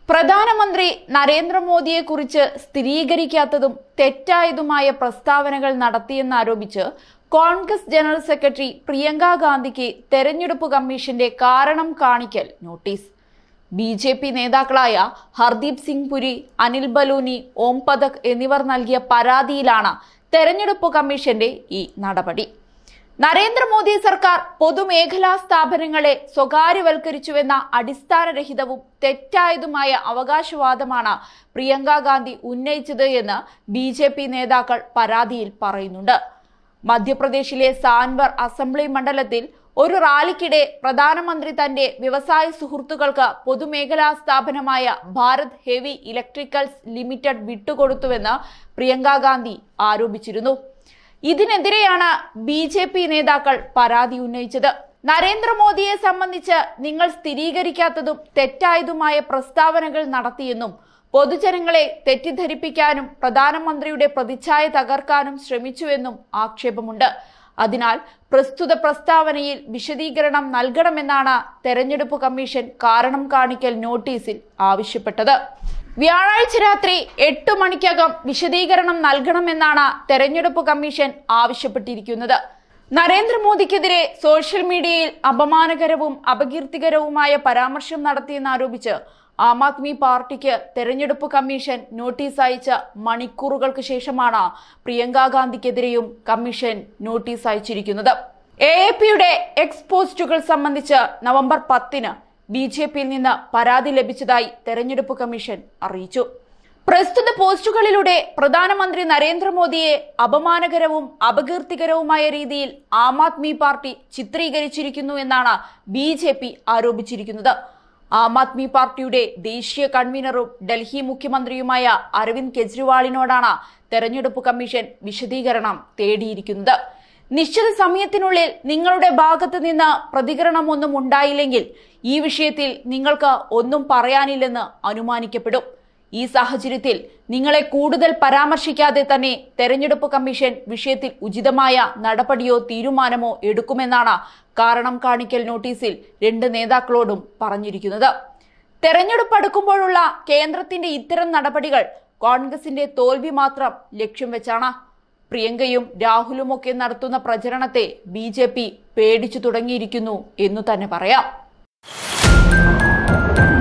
പ്രധാനമന്ത്രി നരേന്ദ്രമോദിയെക്കുറിച്ച് സ്ഥിരീകരിക്കാത്തതും തെറ്റായതുമായ പ്രസ്താവനകൾ നടത്തിയെന്നാരോപിച്ച് കോൺഗ്രസ് ജനറൽ സെക്രട്ടറി പ്രിയങ്ക ഗാന്ധിക്ക് തെരഞ്ഞെടുപ്പ് കമ്മീഷന്റെ കാരണം കാണിക്കൽ നോട്ടീസ് ബി ജെ പി നേതാക്കളായ ഹർദീപ് സിംഗ് പുരി അനിൽ ബലൂനി ഓം പതക് എന്നിവർ നൽകിയ പരാതിയിലാണ് തെരഞ്ഞെടുപ്പ് കമ്മീഷന്റെ ഈ നടപടി നരേന്ദ്രമോദി സർക്കാർ പൊതുമേഖലാ സ്ഥാപനങ്ങളെ സ്വകാര്യവൽക്കരിച്ചുവെന്ന അടിസ്ഥാനരഹിതവും തെറ്റായതുമായ അവകാശവാദമാണ് പ്രിയങ്ക ഗാന്ധി ഉന്നയിച്ചത് എന്ന് ബി ജെ പി നേതാക്കൾ പരാതിയിൽ പറയുന്നുണ്ട് മധ്യപ്രദേശിലെ സാൻവർ അസംബ്ലി മണ്ഡലത്തിൽ ഒരു റാലിക്കിടെ പ്രധാനമന്ത്രി തന്റെ വ്യവസായ സുഹൃത്തുക്കൾക്ക് പൊതുമേഖലാ സ്ഥാപനമായ ഭാരത് ഹെവി ഇലക്ട്രിക്കൽസ് ലിമിറ്റഡ് വിട്ടുകൊടുത്തുവെന്ന് പ്രിയങ്ക ഗാന്ധി ആരോപിച്ചിരുന്നു ഇതിനെതിരെയാണ് ബി ജെ പി നേതാക്കൾ പരാതി ഉന്നയിച്ചത് നരേന്ദ്രമോദിയെ സംബന്ധിച്ച് നിങ്ങൾ സ്ഥിരീകരിക്കാത്തതും തെറ്റായതുമായ പ്രസ്താവനകൾ നടത്തിയെന്നും പൊതുജനങ്ങളെ തെറ്റിദ്ധരിപ്പിക്കാനും പ്രധാനമന്ത്രിയുടെ പ്രതിച്ഛായ തകർക്കാനും ശ്രമിച്ചുവെന്നും ആക്ഷേപമുണ്ട് അതിനാൽ പ്രസ്തുത പ്രസ്താവനയിൽ വിശദീകരണം നൽകണമെന്നാണ് തെരഞ്ഞെടുപ്പ് കമ്മീഷൻ കാരണം കാണിക്കൽ നോട്ടീസിൽ ആവശ്യപ്പെട്ടത് വ്യാഴാഴ്ച രാത്രി എട്ട് മണിക്കകം വിശദീകരണം നൽകണമെന്നാണ് തെരഞ്ഞെടുപ്പ് കമ്മീഷൻ ആവശ്യപ്പെട്ടിരിക്കുന്നത് നരേന്ദ്രമോദിക്കെതിരെ സോഷ്യൽ മീഡിയയിൽ അപമാനകരവും അപകീർത്തികരവുമായ പരാമർശം നടത്തിയെന്നാരോപിച്ച് ആം ആദ്മി പാർട്ടിക്ക് തെരഞ്ഞെടുപ്പ് കമ്മീഷൻ നോട്ടീസ് അയച്ച മണിക്കൂറുകൾക്ക് ശേഷമാണ് പ്രിയങ്ക ഗാന്ധിക്കെതിരെയും കമ്മീഷൻ നോട്ടീസ് അയച്ചിരിക്കുന്നത് എ എ പിയുടെ എക്സ് പോസ്റ്റുകൾ സംബന്ധിച്ച് നവംബർ പത്തിന് ബി ജെ പിയിൽ നിന്ന് പരാതി ലഭിച്ചതായി തെരഞ്ഞെടുപ്പ് കമ്മീഷൻ അറിയിച്ചു പ്രസ്തുത പോസ്റ്റുകളിലൂടെ പ്രധാനമന്ത്രി നരേന്ദ്രമോദിയെ അപമാനകരവും അപകീർത്തികരവുമായ രീതിയിൽ ആം ആദ്മി പാർട്ടി ചിത്രീകരിച്ചിരിക്കുന്നു എന്നാണ് ബി ജെ പി ആരോപിച്ചിരിക്കുന്നത് ആം ആദ്മി പാർട്ടിയുടെ ദേശീയ കൺവീനറും ഡൽഹി മുഖ്യമന്ത്രിയുമായ അരവിന്ദ് കെജ്രിവാളിനോടാണ് തെരഞ്ഞെടുപ്പ് കമ്മീഷൻ വിശദീകരണം തേടിയിരിക്കുന്നത് നിശ്ചിത സമയത്തിനുള്ളിൽ നിങ്ങളുടെ ഭാഗത്ത് നിന്ന് പ്രതികരണമൊന്നും ഉണ്ടായില്ലെങ്കിൽ ഈ വിഷയത്തിൽ നിങ്ങൾക്ക് ഒന്നും പറയാനില്ലെന്ന് അനുമാനിക്കപ്പെടും ഈ സാഹചര്യത്തിൽ നിങ്ങളെ കൂടുതൽ പരാമർശിക്കാതെ തന്നെ തെരഞ്ഞെടുപ്പ് കമ്മീഷൻ വിഷയത്തിൽ ഉചിതമായ നടപടിയോ തീരുമാനമോ എടുക്കുമെന്നാണ് കാരണം കാണിക്കൽ നോട്ടീസിൽ രണ്ട് നേതാക്കളോടും പറഞ്ഞിരിക്കുന്നത് തെരഞ്ഞെടുപ്പ് അടുക്കുമ്പോഴുള്ള കേന്ദ്രത്തിന്റെ ഇത്തരം നടപടികൾ കോൺഗ്രസിന്റെ തോൽവി മാത്രം ലക്ഷ്യം വെച്ചാണ് പ്രിയങ്കയും രാഹുലുമൊക്കെ നടത്തുന്ന പ്രചരണത്തെ ബി ജെ പി പേടിച്ചു തുടങ്ങിയിരിക്കുന്നു എന്നു തന്നെ പറയാം